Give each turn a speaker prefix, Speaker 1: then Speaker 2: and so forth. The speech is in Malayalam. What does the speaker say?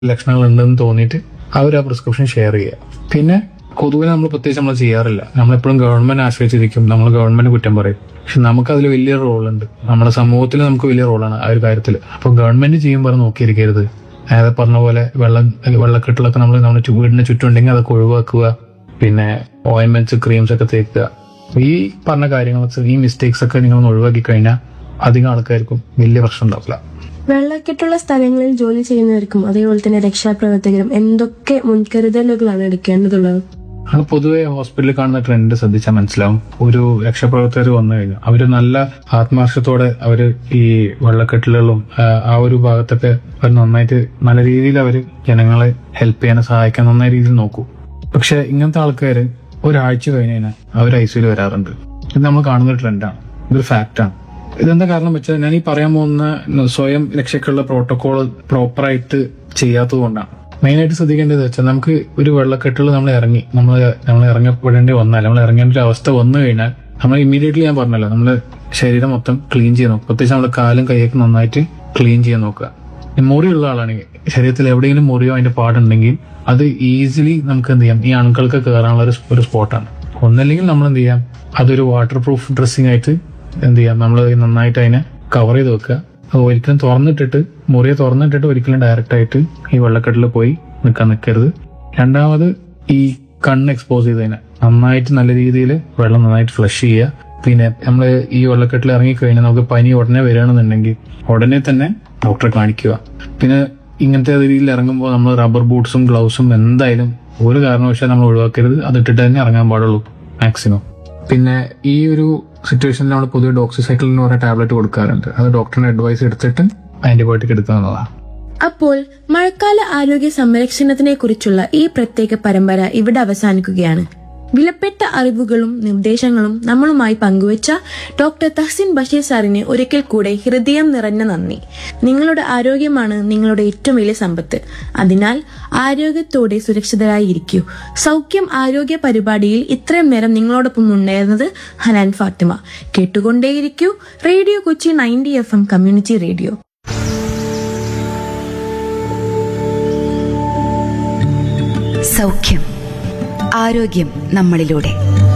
Speaker 1: ലക്ഷണങ്ങൾ ഉണ്ടെന്ന് തോന്നിയിട്ട് അവർ ആ പ്രിസ്ക്രിപ്ഷൻ ഷെയർ ചെയ്യുക പിന്നെ കൊതുവിനെ നമ്മൾ പ്രത്യേകിച്ച് നമ്മൾ ചെയ്യാറില്ല നമ്മളെപ്പോഴും ഗവൺമെന്റ് ആശ്രയിച്ചിരിക്കും നമ്മൾ ഗവൺമെന്റ് കുറ്റം പറയും പക്ഷെ നമുക്ക് അതിൽ വലിയ റോളുണ്ട് നമ്മുടെ സമൂഹത്തിൽ നമുക്ക് വലിയ റോളാണ് ആ ഒരു കാര്യത്തിൽ അപ്പൊ ഗവൺമെന്റ് ചെയ്യുമ്പോൾ നോക്കിയിരിക്കരുത് നേരത്തെ പറഞ്ഞ പോലെ വെള്ളം വെള്ളക്കെട്ടിലൊക്കെ നമ്മൾ നമ്മുടെ ചു- വീടിന് ചുറ്റും ഉണ്ടെങ്കിൽ അതൊക്കെ ഒഴിവാക്കുക പിന്നെ ഓയിൻമെന്റ്സ് ക്രീംസ് ഒക്കെ തേക്കുക ഈ പറഞ്ഞ കാര്യങ്ങൾ ഈ മിസ്റ്റേക്സ് ഒക്കെ നിങ്ങൾ ഒഴിവാക്കി കഴിഞ്ഞാൽ അധികം ആൾക്കാർക്കും വലിയ പ്രശ്നം ഉണ്ടാവില്ല
Speaker 2: വെള്ളക്കെട്ടുള്ള സ്ഥലങ്ങളിൽ ജോലി ചെയ്യുന്നവർക്കും അതേപോലെ തന്നെ രക്ഷാപ്രവർത്തകരും എന്തൊക്കെ മുൻകരുതലുകളാണ് എടുക്കേണ്ടതുള്ളത്
Speaker 1: നമ്മൾ പൊതുവെ ഹോസ്പിറ്റലിൽ കാണുന്ന ട്രെൻഡ് ശ്രദ്ധിച്ചാൽ മനസ്സിലാവും ഒരു രക്ഷാപ്രവർത്തകർ വന്നു കഴിഞ്ഞാൽ അവര് നല്ല ആത്മാർത്ഥത്തോടെ അവര് ഈ വെള്ളക്കെട്ടിലുകളും ആ, ആ ഒരു ഭാഗത്തൊക്കെ അവർ നന്നായിട്ട് നല്ല രീതിയിൽ അവർ ജനങ്ങളെ ഹെൽപ്പ് ചെയ്യാൻ സഹായിക്കാൻ നന്നായ രീതിയിൽ നോക്കൂ പക്ഷെ ഇങ്ങനത്തെ ആൾക്കാര് ഒരാഴ്ച കഴിഞ്ഞ് കഴിഞ്ഞാൽ അവർ ഐ സിയിൽ വരാറുണ്ട് ഇത് നമ്മൾ കാണുന്ന ഒരു ട്രെൻഡാണ് ഇതൊരു ഫാക്റ്റാണ് ഇതെന്താ കാരണം വെച്ചാൽ ഞാൻ ഈ പറയാൻ പോകുന്ന സ്വയം രക്ഷയ്ക്കുള്ള പ്രോട്ടോകോൾ പ്രോപ്പറായിട്ട് ചെയ്യാത്തത് കൊണ്ടാണ് മെയിനായിട്ട് ശ്രദ്ധിക്കേണ്ടത് വെച്ചാൽ നമുക്ക് ഒരു വെള്ളക്കെട്ടിൽ നമ്മൾ ഇറങ്ങി നമ്മൾ നമ്മൾ ഇറങ്ങപ്പെടേണ്ടി വന്നാൽ നമ്മൾ ഇറങ്ങേണ്ട ഒരു അവസ്ഥ വന്നു കഴിഞ്ഞാൽ നമ്മൾ ഇമ്മീഡിയറ്റ്ലി ഞാൻ പറഞ്ഞല്ലോ നമ്മൾ ശരീരം മൊത്തം ക്ലീൻ ചെയ്യാൻ നോക്കുക പ്രത്യേകിച്ച് നമ്മുടെ കാലും കൈയൊക്കെ നന്നായിട്ട് ക്ലീൻ ചെയ്യാൻ നോക്കുക ഈ മുറിയുള്ള ആളാണെങ്കിൽ ശരീരത്തിൽ എവിടെയെങ്കിലും മുറിയോ അതിന്റെ പാടുണ്ടെങ്കിൽ അത് ഈസിലി നമുക്ക് എന്ത് ചെയ്യാം ഈ അണുക്കൾക്ക് കയറാനുള്ള ഒരു ഒരു സ്പോട്ടാണ് ഒന്നല്ലെങ്കിൽ നമ്മൾ എന്ത് ചെയ്യാം അതൊരു വാട്ടർ പ്രൂഫ് ഡ്രസ്സിംഗ് ആയിട്ട് എന്ത് ചെയ്യാം നമ്മൾ നന്നായിട്ട് അതിനെ കവർ ചെയ്ത് വെക്കുക അത് ഒരിക്കലും തുറന്നിട്ടിട്ട് മുറിയെ തുറന്നിട്ടിട്ട് ഒരിക്കലും ഡയറക്റ്റ് ആയിട്ട് ഈ വെള്ളക്കെട്ടിൽ പോയി നിൽക്കാൻ നിൽക്കരുത് രണ്ടാമത് ഈ കണ്ണ് എക്സ്പോസ് ചെയ്തതിനെ നന്നായിട്ട് നല്ല രീതിയിൽ വെള്ളം നന്നായിട്ട് ഫ്ലഷ് ചെയ്യുക പിന്നെ നമ്മൾ ഈ വെള്ളക്കെട്ടിൽ ഇറങ്ങി കഴിഞ്ഞാൽ നമുക്ക് പനി ഉടനെ വരികയാണെന്നുണ്ടെങ്കിൽ ഉടനെ തന്നെ ഡോക്ടറെ കാണിക്കുക പിന്നെ ഇങ്ങനത്തെ രീതിയിൽ ഇറങ്ങുമ്പോൾ നമ്മൾ റബ്ബർ ബൂട്ട്സും ഗ്ലൗസും എന്തായാലും ഒരു കാരണവശാലും നമ്മൾ ഒഴിവാക്കരുത് അത് ഇട്ടിട്ട് തന്നെ ഇറങ്ങാൻ പാടുള്ളൂ മാക്സിമം പിന്നെ ഈ ഒരു സിറ്റുവേഷനിൽ നമ്മൾ പൊതുവെ ഡോക്സിസൈക്കിൾ എന്ന് പറയുന്ന ടാബ്ലറ്റ് കൊടുക്കാറുണ്ട് അത് ഡോക്ടറിന്റെ അഡ്വൈസ് എടുത്തിട്ട് ആന്റിബയോട്ടിക് എടുക്കാവുന്നതാണ്
Speaker 2: അപ്പോൾ മഴക്കാല ആരോഗ്യ സംരക്ഷണത്തിനെ കുറിച്ചുള്ള ഈ പ്രത്യേക പരമ്പര ഇവിടെ അവസാനിക്കുകയാണ് വിലപ്പെട്ട അറിവുകളും നിർദ്ദേശങ്ങളും നമ്മളുമായി പങ്കുവച്ച ഡോക്ടർ തഹസിൻ ബഷീർ സാറിന് ഒരിക്കൽ കൂടെ ഹൃദയം നിറഞ്ഞ നന്ദി നിങ്ങളുടെ ആരോഗ്യമാണ് നിങ്ങളുടെ ഏറ്റവും വലിയ സമ്പത്ത് അതിനാൽ ആരോഗ്യത്തോടെ സുരക്ഷിതരായി ഇരിക്കൂ സൗഖ്യം ആരോഗ്യ പരിപാടിയിൽ ഇത്രയും നേരം നിങ്ങളോടൊപ്പം ഉണ്ടായിരുന്നത് ഹനാൻ ഫാത്തിമ കേട്ടുകൊണ്ടേയിരിക്കൂ radio Kochi ninety F M community radio
Speaker 3: സൗഖ്യം ആരോഗ്യം നമ്മളിലൂടെ